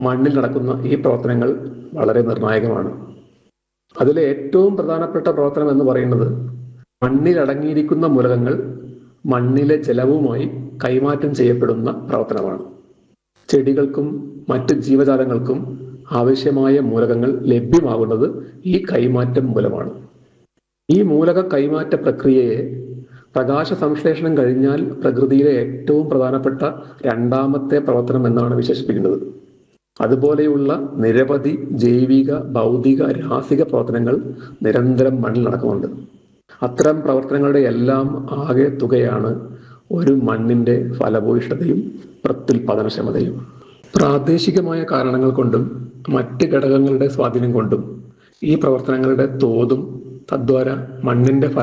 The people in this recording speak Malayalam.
മണ്ണിൽ നടക്കുന്ന ഈ പ്രവർത്തനങ്ങൾ വളരെ നിർണായകമാണ് അതിലെ ഏറ്റവും പ്രധാനപ്പെട്ട പ്രവർത്തനം എന്ന് പറയുന്നത് മണ്ണിൽ അടങ്ങിയിരിക്കുന്ന മൂലകങ്ങൾ മണ്ണിലെ ജലവുമായി കൈമാറ്റം ചെയ്യപ്പെടുന്ന പ്രവർത്തനമാണ് ചെടികൾക്കും മറ്റ് ജീവജാലങ്ങൾക്കും ആവശ്യമായ മൂലകങ്ങൾ ലഭ്യമാകുന്നത് ഈ കൈമാറ്റം മൂലമാണ് ഈ മൂലക കൈമാറ്റ പ്രക്രിയയെ പ്രകാശ സംശ്ലേഷണം കഴിഞ്ഞാൽ പ്രകൃതിയിലെ ഏറ്റവും പ്രധാനപ്പെട്ട രണ്ടാമത്തെ പ്രവർത്തനം എന്നാണ് വിശേഷിപ്പിക്കുന്നത് അതുപോലെയുള്ള നിരവധി ജൈവിക ഭൗതിക രാസിക പ്രവർത്തനങ്ങൾ നിരന്തരം മണ്ണിൽ നടക്കുന്നുണ്ട് അത്തരം പ്രവർത്തനങ്ങളുടെ എല്ലാം ആകെ തുകയാണ് ഒരു മണ്ണിന്റെ ഫലഭൂയിഷ്ഠതയും പ്രത്യുൽപാദനക്ഷമതയും പ്രാദേശികമായ കാരണങ്ങൾ കൊണ്ടും മറ്റ് ഘടകങ്ങളുടെ സ്വാധീനം കൊണ്ടും ഈ പ്രവർത്തനങ്ങളുടെ തോതും തദ്വാര മണ്ണിന്റെ ഫല